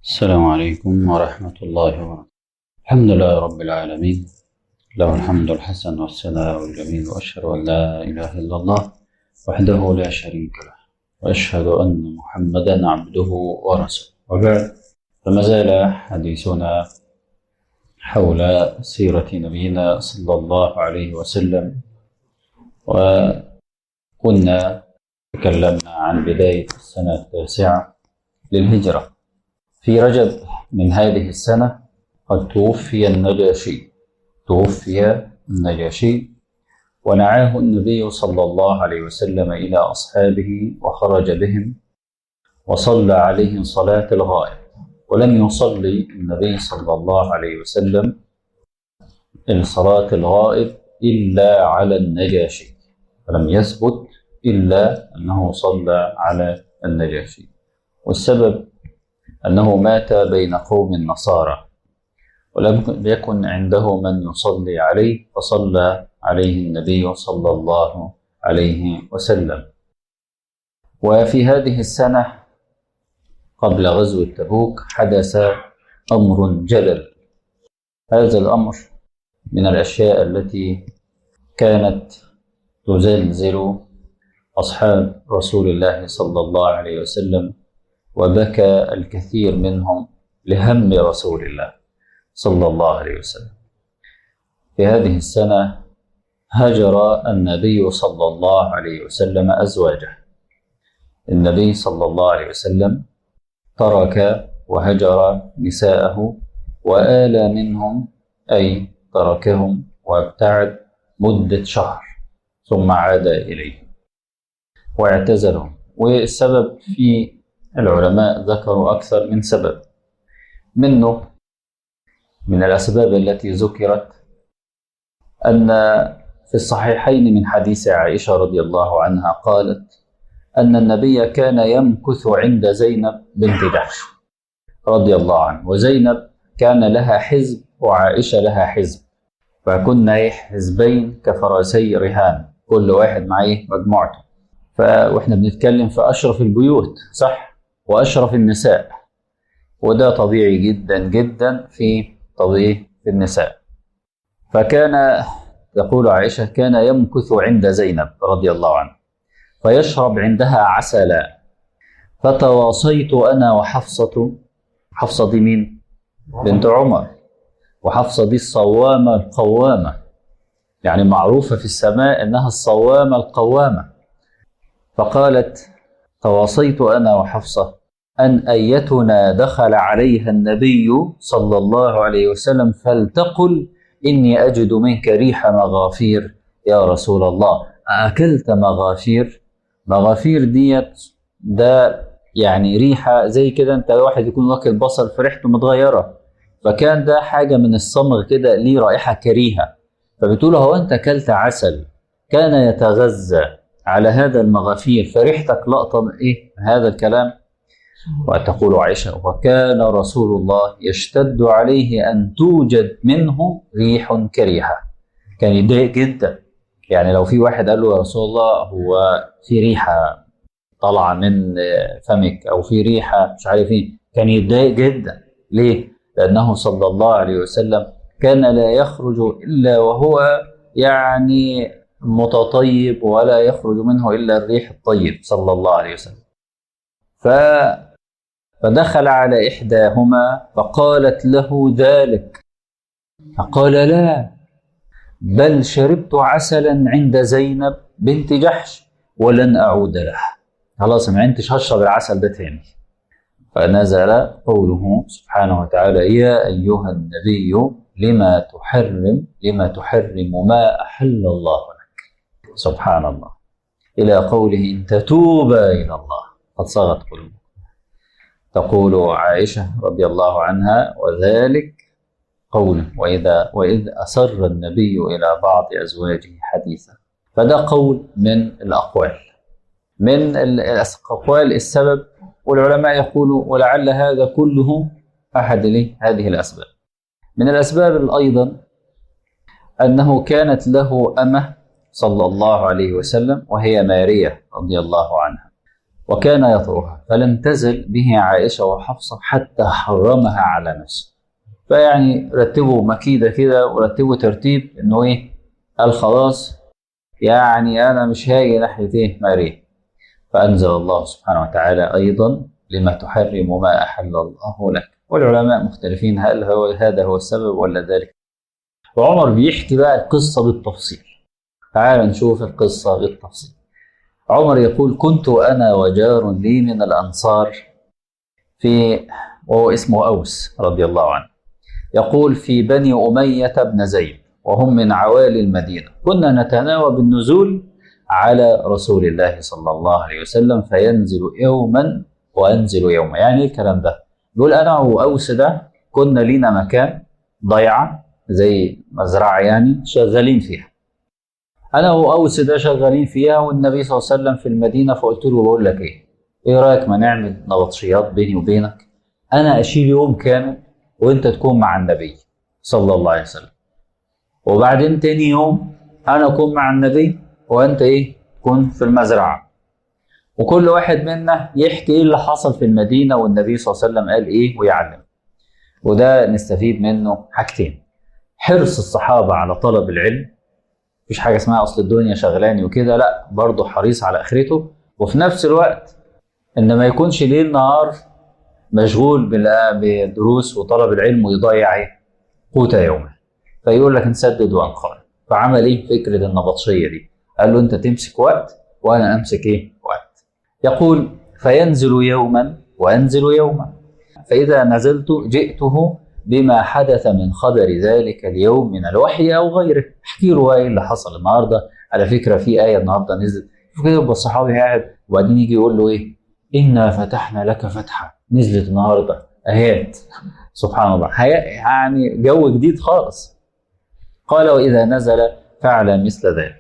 السلام عليكم ورحمة الله وبركاته الحمد لله رب العالمين له الحمد الحسن والثناء الجميل وأشهد أن لا إله إلا الله وحده لا شريك له وأشهد أن محمدا عبده ورسوله وبعد فما زال حديثنا حول سيرة نبينا صلى الله عليه وسلم وكنا تكلمنا عن بداية السنة التاسعة للهجرة في رجب من هذه السنة قد توفي النجاشي توفي النجاشي ونعاه النبي صلى الله عليه وسلم إلى أصحابه وخرج بهم وصلى عليهم صلاة الغائب ولم يصلي النبي صلى الله عليه وسلم صلاة الغائب إلا على النجاشي فلم يثبت إلا أنه صلى على النجاشي والسبب أنه مات بين قوم النصارى ولم يكن عنده من يصلي عليه فصلى عليه النبي صلى الله عليه وسلم وفي هذه السنة قبل غزو تبوك حدث أمر جلل هذا الأمر من الأشياء التي كانت تزلزل أصحاب رسول الله صلى الله عليه وسلم وبكى الكثير منهم لهم رسول الله صلى الله عليه وسلم في هذه السنة هجر النبي صلى الله عليه وسلم أزواجه النبي صلى الله عليه وسلم ترك وهجر نساءه وآل منهم أي تركهم وابتعد مدة شهر ثم عاد إليهم واعتزلهم والسبب في العلماء ذكروا أكثر من سبب منه من الأسباب التي ذكرت أن في الصحيحين من حديث عائشة رضي الله عنها قالت أن النبي كان يمكث عند زينب بنت جحش رضي الله عنه وزينب كان لها حزب وعائشة لها حزب فكنا حزبين كفرسي رهان كل واحد معاه مجموعته ف... واحنا بنتكلم في أشرف البيوت صح وأشرف النساء وده طبيعي جدا جدا في طبيعي في النساء فكان تقول عائشة كان يمكث عند زينب رضي الله عنها فيشرب عندها عسلا فتواصيت أنا وحفصة حفصة دي مين؟ بنت عمر وحفصة دي الصوامة القوامة يعني معروفة في السماء أنها الصوامة القوامة فقالت تواصيت أنا وحفصة أن أيتنا دخل عليها النبي صلى الله عليه وسلم فلتقل إني أجد منك ريح مغافير يا رسول الله أكلت مغافير مغافير ديت ده يعني ريحة زي كده أنت واحد يكون واكل بصل فريحته متغيرة فكان ده حاجة من الصمغ كده ليه رائحة كريهة فبتقول هو أنت أكلت عسل كان يتغذى على هذا المغافير فريحتك لقطة إيه هذا الكلام وتقول عائشة وكان رسول الله يشتد عليه أن توجد منه ريح كريهة كان يتضايق جدا يعني لو في واحد قال له يا رسول الله هو في ريحة طالعة من فمك أو في ريحة مش عارف إيه كان يتضايق جدا ليه؟ لأنه صلى الله عليه وسلم كان لا يخرج إلا وهو يعني متطيب ولا يخرج منه إلا الريح الطيب صلى الله عليه وسلم ف فدخل على إحداهما فقالت له ذلك فقال لا بل شربت عسلا عند زينب بنت جحش ولن أعود لها خلاص ما عندتش هشرب العسل ده تاني فنزل قوله سبحانه وتعالى يا أيها النبي لما تحرم لما تحرم ما أحل الله لك سبحان الله إلى قوله إن تتوبا إلى الله قد صغت قلوبكم تقول عائشة رضي الله عنها وذلك قول وإذا وإذ أسر النبي إلى بعض أزواجه حديثا فده قول من الأقوال من الأقوال السبب والعلماء يقولوا ولعل هذا كله أحد هذه الأسباب من الأسباب أيضا أنه كانت له أمة صلى الله عليه وسلم وهي مارية رضي الله عنها وكان يطؤها فلم تزل به عائشة وحفصة حتى حرمها على نفسه فيعني رتبوا مكيدة كده ورتبوا ترتيب انه ايه قال خلاص يعني انا مش هاجي ناحية ايه مريم فانزل الله سبحانه وتعالى ايضا لما تحرم ما احل الله لك والعلماء مختلفين هل هو هذا هو السبب ولا ذلك وعمر بيحكي بقى القصة بالتفصيل تعال نشوف القصة بالتفصيل عمر يقول كنت أنا وجار لي من الأنصار في وهو اسمه أوس رضي الله عنه يقول في بني أمية بن زيد وهم من عوالي المدينة كنا نتناوب النزول على رسول الله صلى الله عليه وسلم فينزل يوما وأنزل يوما يعني إيه الكلام ده يقول أنا وأوس ده كنا لينا مكان ضيعة زي مزرعة يعني شغالين فيها انا واوس ده شغالين فيها والنبي صلى الله عليه وسلم في المدينه فقلت له بقول لك ايه ايه رايك ما نعمل نبطشيات بيني وبينك انا اشيل يوم كامل وانت تكون مع النبي صلى الله عليه وسلم وبعدين تاني يوم انا اكون مع النبي وانت ايه تكون في المزرعه وكل واحد منا يحكي ايه اللي حصل في المدينه والنبي صلى الله عليه وسلم قال ايه ويعلم وده نستفيد منه حاجتين حرص الصحابه على طلب العلم مفيش حاجه اسمها اصل الدنيا شغلاني وكده لا برضه حريص على اخرته وفي نفس الوقت ان ما يكونش ليل نهار مشغول بال- بدروس وطلب العلم ويضيع ايه قوت يومه فيقول لك نسدد وانقار فعمل ايه فكره النبطشيه دي قال له انت تمسك وقت وانا امسك ايه وقت يقول فينزل يوما وانزل يوما فاذا نزلت جئته بما حدث من خبر ذلك اليوم من الوحي او غيره احكي له بقى ايه اللي حصل النهارده على فكره في ايه النهارده نزلت شوف كده يبقى الصحابي قاعد وبعدين يجي يقول له ايه انا فتحنا لك فتحا نزلت النهارده ايات سبحان الله هي- يعني جو جديد خالص قال واذا نزل فعل مثل ذلك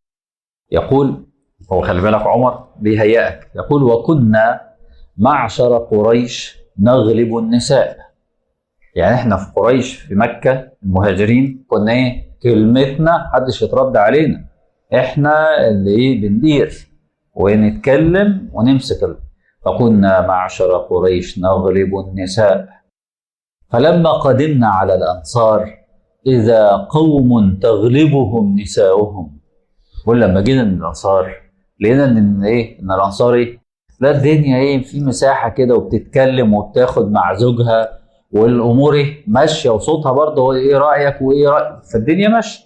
يقول هو خلي بالك عمر بيهيئك يقول وكنا معشر قريش نغلب النساء يعني احنا في قريش في مكة المهاجرين كنا ايه كلمتنا محدش يترد علينا احنا اللي ايه بندير ونتكلم ونمسك ال- فكنا معشر قريش نغلب النساء فلما قدمنا على الأنصار إذا قوم تغلبهم نساؤهم ولما جينا من الأنصار لقينا إن إيه إن الأنصار إيه لا الدنيا إيه في مساحة كده وبتتكلم وبتاخد مع زوجها والأمور إيه ماشية وصوتها برضه إيه رأيك وإيه رأيك فالدنيا ماشية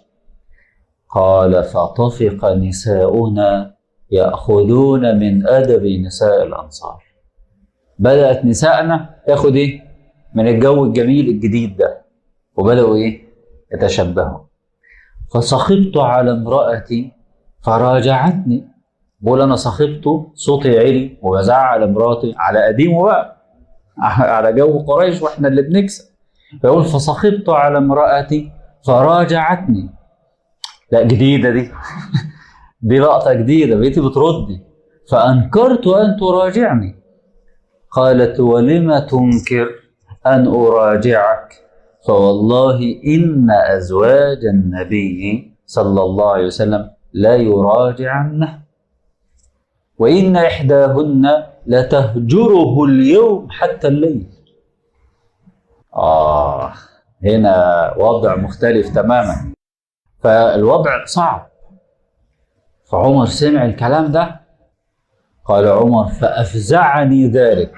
قال فطفق نساؤنا يأخذون من أدب نساء الأنصار بدأت نسائنا تاخد إيه من الجو الجميل الجديد ده وبدأوا إيه يتشبهوا فسخطت على امرأتي فراجعتني بقول أنا سخطت صوتي عالي وبزعل مراتي على قديمه بقى على جو قريش واحنا اللي بنكسب فيقول فسخطت على امرأتي فراجعتني لا جديدة دي دي لقطة جديدة بقيتي بتردي فأنكرت أن تراجعني قالت ولم تنكر أن أراجعك فوالله إن أزواج النبي صلى الله عليه وسلم لا يراجعنه وإن إحداهن لتهجره اليوم حتى الليل آه هنا وضع مختلف تماما فالوضع صعب فعمر سمع الكلام ده قال عمر فأفزعني ذلك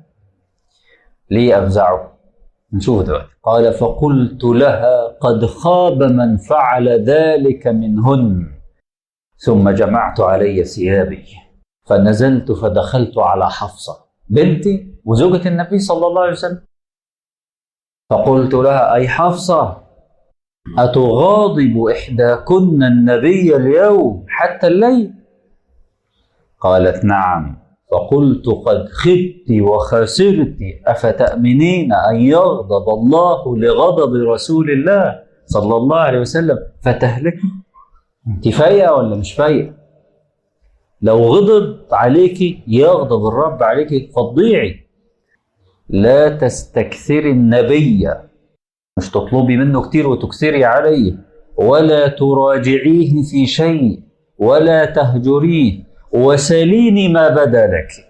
ليه أفزعه نشوف دلوقتي قال فقلت لها قد خاب من فعل ذلك منهن ثم جمعت علي ثيابي فنزلت فدخلت على حفصة بنتي وزوجة النبي صلى الله عليه وسلم فقلت لها أي حفصة أتغاضب إحداكن النبي اليوم حتى الليل قالت نعم فقلت قد خبت وخسرت أفتأمنين أن يغضب الله لغضب رسول الله صلى الله عليه وسلم فتهلكي انت فايقة ولا مش فايقة لو غضب عليكي يغضب الرب عليكي فتضيعي لا تستكثري النبي مش تطلبي منه كتير وتكثري عليه ولا تراجعيه في شيء ولا تهجريه وسليني ما بدا لك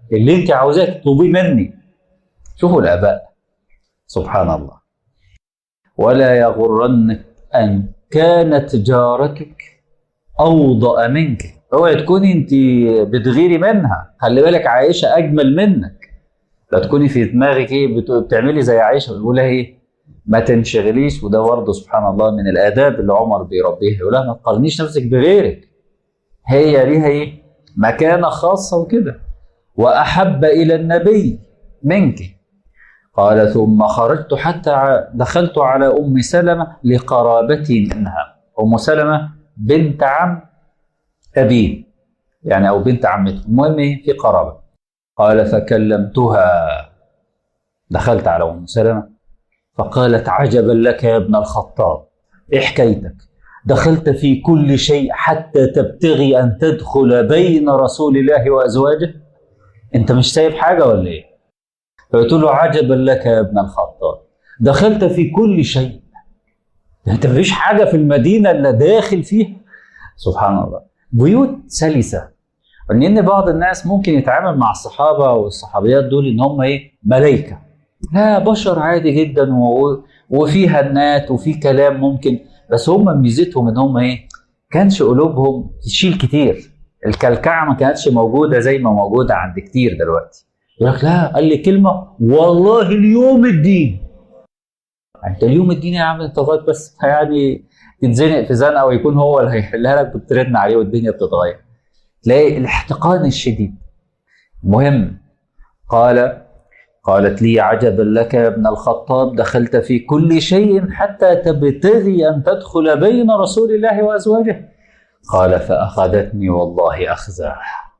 اللي انت عاوزاه تطلبيه مني شوفوا الاباء سبحان الله ولا يغرنك ان كانت جارتك اوضأ منك اوعي تكوني انت بتغيري منها خلي بالك عائشه اجمل منك لا تكوني في دماغك ايه بت- بتعملي زي عائشه بتقول ايه ما تنشغليش وده برضه سبحان الله من الاداب اللي عمر بيربيها يقول لها ما تقارنيش نفسك بغيرك هي ليها ايه مكانه خاصه وكده واحب الى النبي منك قال ثم خرجت حتى ع- دخلت على ام سلمه لقرابتي منها ام سلمه بنت عم ابيه يعني او بنت عمته المهم ايه في قرابه قال فكلمتها دخلت على ام سلمه فقالت عجبا لك يا ابن الخطاب ايه حكايتك دخلت في كل شيء حتى تبتغي ان تدخل بين رسول الله وازواجه انت مش سايب حاجه ولا ايه فقلت له عجبا لك يا ابن الخطاب دخلت في كل شيء انت مفيش حاجه في المدينه الا داخل فيها سبحان الله بيوت سلسه لان بعض الناس ممكن يتعامل مع الصحابه والصحابيات دول ان هم ايه ملائكه لا بشر عادي جدا و... وفي هنات وفي كلام ممكن بس هم ميزتهم ان هم ايه كانش قلوبهم تشيل كتير الكلكعه ما كانتش موجوده زي ما موجوده عند كتير دلوقتي يقول لك لا قال لي كلمه والله اليوم الدين انت اليوم الدين يا عم انت لغايه بس يعني تتزنق في زنقه ويكون هو اللي هيحلها لك وترن عليه والدنيا بتتغير تلاقي الاحتقان الشديد المهم قال قالت لي عجبا لك يا ابن الخطاب دخلت في كل شيء حتى تبتغي ان تدخل بين رسول الله وازواجه قال فاخذتني والله اخذه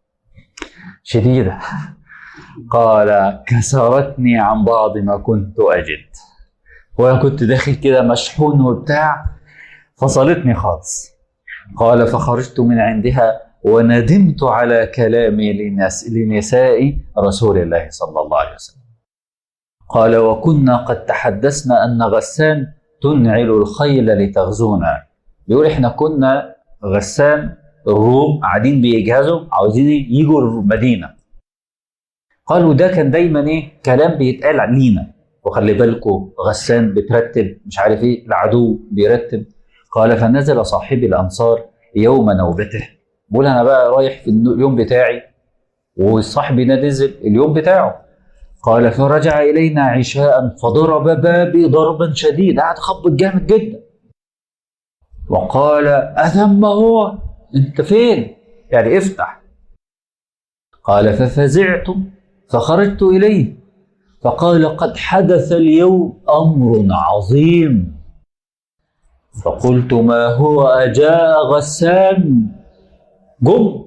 شديده قال كسرتني عن بعض ما كنت اجد وانا كنت داخل كده مشحون وبتاع فصلتني خالص قال فخرجت من عندها وندمت على كلامي لناس لنساء رسول الله صلى الله عليه وسلم قال وكنا قد تحدثنا ان غسان تنعل الخيل لتغزونا بيقول احنا كنا غسان الروم قاعدين بيجهزوا عاوزين يجوا المدينه قالوا ده كان دايما ايه كلام بيتقال لينا وخلي بالكم غسان بترتب مش عارف ايه العدو بيرتب قال فنزل صاحبي الانصار يوم نوبته بقول انا بقى رايح في اليوم بتاعي وصاحبي ده نزل اليوم بتاعه قال فرجع الينا عشاء فضرب بابي ضربا شديدا قعد خبط جامد جدا وقال اثم هو انت فين يعني افتح قال ففزعت فخرجت اليه فقال قد حدث اليوم امر عظيم فقلت ما هو اجاء غسان جم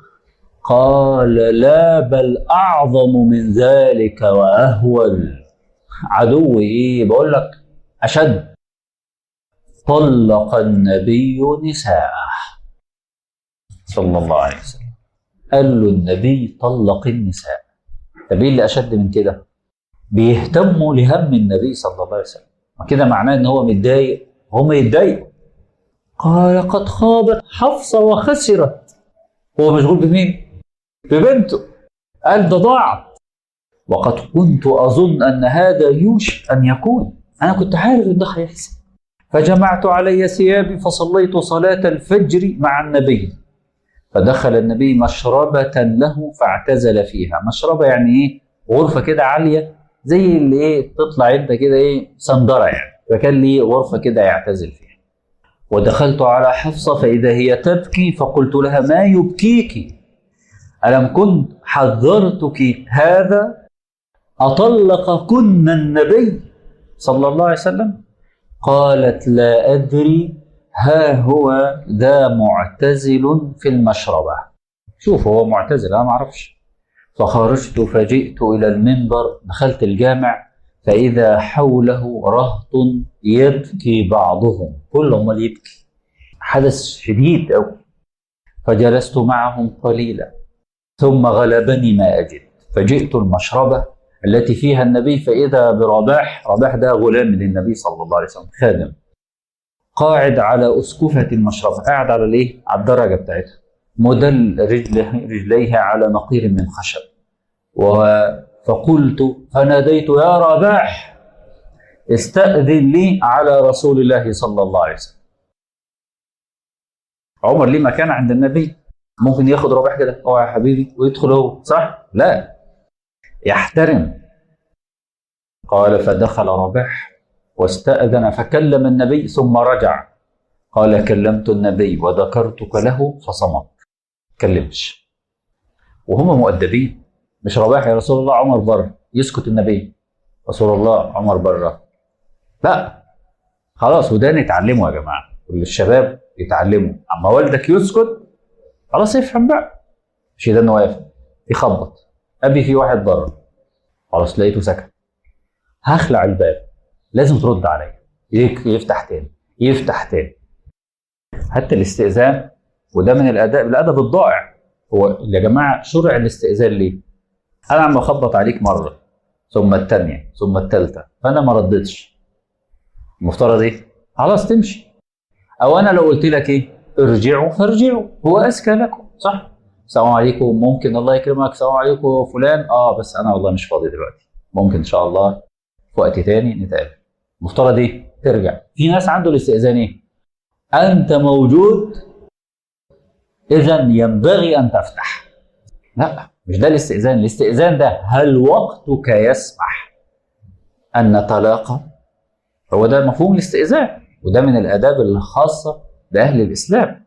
قال لا بل اعظم من ذلك واهول عدو ايه بقول لك اشد طلق النبي نساءه صلى الله عليه وسلم قال له النبي طلق النساء طب ايه اللي اشد من كده بيهتموا لهم النبي صلى الله عليه وسلم وكده معناه ان هو متضايق هم يتضايقوا قال قد خابت حفصه وخسرت هو مشغول بمين؟ ببنته قال ده ضاعت وقد كنت اظن ان هذا يوشك ان يكون انا كنت عارف ان ده هيحصل فجمعت علي ثيابي فصليت صلاه الفجر مع النبي فدخل النبي مشربة له فاعتزل فيها مشربة يعني ايه غرفة كده عالية زي اللي ايه تطلع انت كده ايه صندرة يعني فكان لي غرفة كده يعتزل فيها ودخلت على حفصة فإذا هي تبكي فقلت لها ما يبكيك ألم كنت حذرتك هذا أطلقكن النبي صلى الله عليه وسلم قالت لا أدري ها هو ذا معتزل في المشربة شوف هو معتزل أنا ما أعرفش فخرجت فجئت إلى المنبر دخلت الجامع فإذا حوله رهط يبكي بعضهم كلهم اللي يبكي حدث شديد أوي فجلست معهم قليلا ثم غلبني ما أجد فجئت المشربة التي فيها النبي فإذا برباح رباح ده غلام للنبي صلى الله عليه وسلم خادم قاعد على أسكفة المشربة قاعد على الإيه؟ على الدرجة بتاعتها مدل رجله رجليها على نقير من خشب فقلت فناديت يا رباح استأذن لي على رسول الله صلى الله عليه وسلم عمر ليه مكان عند النبي ممكن ياخد رباح كده هو يا حبيبي ويدخل هو صح لا يحترم قال فدخل رباح واستأذن فكلم النبي ثم رجع قال كلمت النبي وذكرتك له فصمت كلمش وهم مؤدبين مش رباح يا رسول الله عمر بره يسكت النبي رسول الله عمر بره لا خلاص وده نتعلمه يا جماعه الشباب يتعلموا اما والدك يسكت خلاص افهم بقى مش ده انه واقف يخبط ابي في واحد بره خلاص لقيته سكت هخلع الباب لازم ترد عليا يفتح تاني يفتح تاني حتى الاستئذان وده من الاداب الادب الضائع هو يا جماعه شرع الاستئذان ليه؟ انا عم اخبط عليك مره ثم الثانيه ثم الثالثه فانا ما ردتش المفترض ايه؟ خلاص تمشي او انا لو قلت لك ايه؟ ارجعوا فارجعوا هو اذكى لكم صح؟ السلام عليكم ممكن الله يكرمك السلام عليكم فلان اه بس انا والله مش فاضي دلوقتي ممكن ان شاء الله في وقت تاني نتقابل المفترض ايه؟ ترجع في ناس عنده الاستئذان ايه؟ انت موجود اذا ينبغي ان تفتح لا مش ده الاستئذان الاستئذان ده هل وقتك يسمح ان نتلاقى هو ده مفهوم الاستئذان وده من الاداب الخاصه باهل الاسلام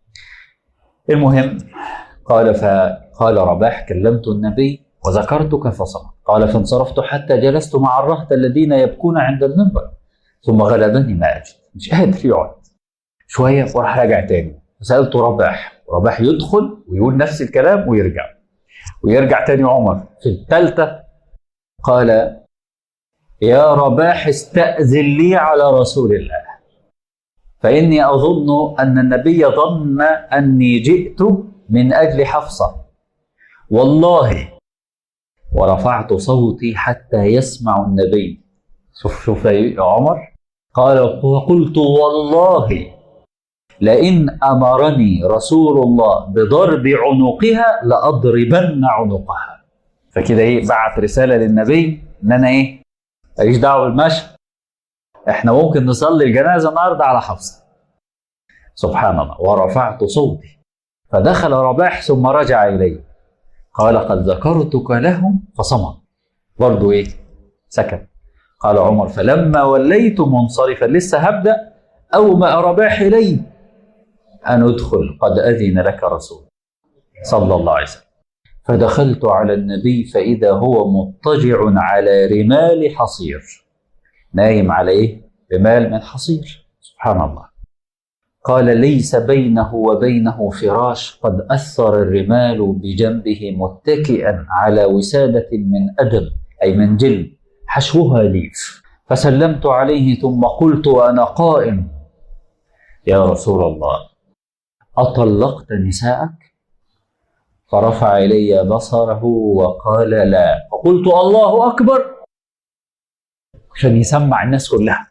المهم قال فقال رباح كلمت النبي وذكرتك فصمت قال فانصرفت حتى جلست مع الرهط الذين يبكون عند المنبر ثم غلبني ما اجد مش قادر يقعد شويه وراح راجع تاني سالت رباح رباح يدخل ويقول نفس الكلام ويرجع ويرجع تاني عمر في الثالثه قال يا رباح استأذن لي على رسول الله فإني أظن أن النبي ظن أني جئت من أجل حفصة والله ورفعت صوتي حتى يسمع النبي شوف شوف يا عمر قال وقلت والله لئن امرني رسول الله بضرب عنقها لاضربن عنقها فكده ايه بعت رساله للنبي ان انا ايه ماليش دعوه بالمشي احنا ممكن نصلي الجنازه النهارده على حفصه سبحان الله ورفعت صوتي فدخل رباح ثم رجع الي قال قد ذكرتك له فصمت برضه ايه سكت قال عمر فلما وليت منصرفا لسه هبدا اومأ رباح الي ان ادخل قد اذن لك رسول صلى الله عليه وسلم فدخلت على النبي فاذا هو مضطجع على رمال حصير نايم على ايه رمال من حصير سبحان الله قال ليس بينه وبينه فراش قد اثر الرمال بجنبه متكئا على وساده من ادم اي من جلد حشوها ليف فسلمت عليه ثم قلت وانا قائم يا رسول الله اطلقت نساءك فرفع الي بصره وقال لا فقلت الله اكبر عشان يسمع الناس كلها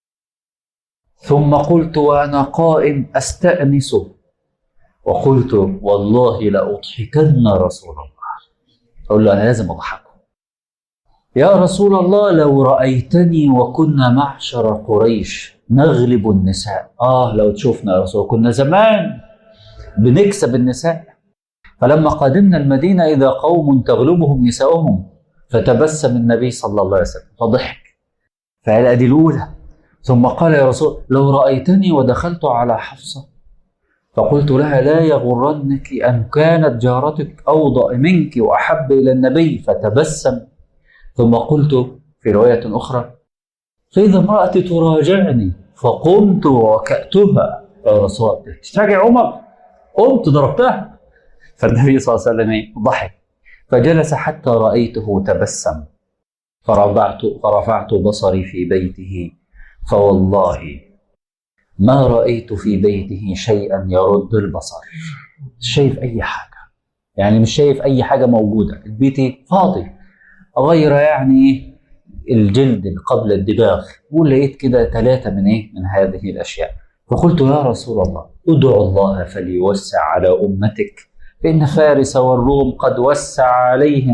ثم قلت وانا قائم استانس وقلت والله لاضحكن رسول الله اقول له انا لازم اضحكه يا رسول الله لو رايتني وكنا معشر قريش نغلب النساء اه لو تشوفنا يا رسول كنا زمان بنكسب النساء فلما قدمنا المدينه اذا قوم تغلبهم نساؤهم فتبسم النبي صلى الله عليه وسلم فضحك فهذه دي الاولى ثم قال يا رسول لو رايتني ودخلت على حفصه فقلت لها لا يغرنك ان كانت جارتك اوضا منك واحب الى النبي فتبسم ثم قلت في روايه اخرى فاذا امراتي تراجعني فقمت وكاتها يا رسول الله تراجع عمر قمت ضربتها فالنبي صلى الله عليه وسلم ضحك فجلس حتى رايته تبسم فرفعت فرفعت بصري في بيته فوالله ما رأيت في بيته شيئا يرد البصر مش شايف أي حاجة يعني مش شايف أي حاجة موجودة البيت فاضي غير يعني الجلد قبل الدباغ ولقيت كده ثلاثة من إيه من هذه الأشياء فقلت يا رسول الله ادعو الله فليوسع على أمتك فإن فارس والروم قد وسع عليهم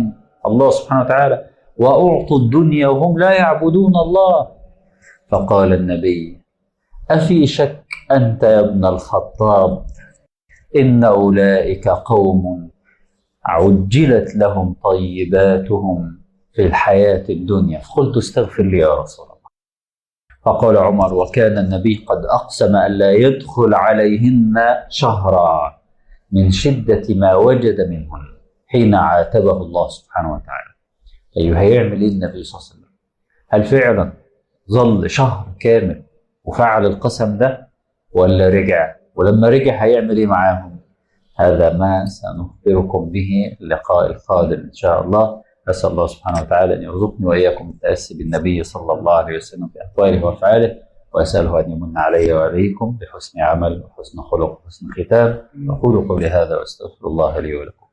الله سبحانه وتعالى وأعطوا الدنيا وهم لا يعبدون الله فقال النبي أفي شك أنت يا ابن الخطاب إن أولئك قوم عجلت لهم طيباتهم في الحياة الدنيا فقلت استغفر لي يا رسول الله فقال عمر وكان النبي قد أقسم ألا يدخل عليهن شهرا من شدة ما وجد منهن حين عاتبه الله سبحانه وتعالى أيوه هيعمل إيه النبي صلى الله عليه وسلم هل فعلا ظل شهر كامل وفعل القسم ده ولا رجع ولما رجع هيعمل ايه معاهم هذا ما سنخبركم به اللقاء القادم ان شاء الله اسال الله سبحانه وتعالى ان يرزقني واياكم التاسي بالنبي صلى الله عليه وسلم في اقواله وافعاله واساله ان يمن علي وعليكم بحسن عمل وحسن خلق وحسن ختام اقول قولي هذا واستغفر الله لي ولكم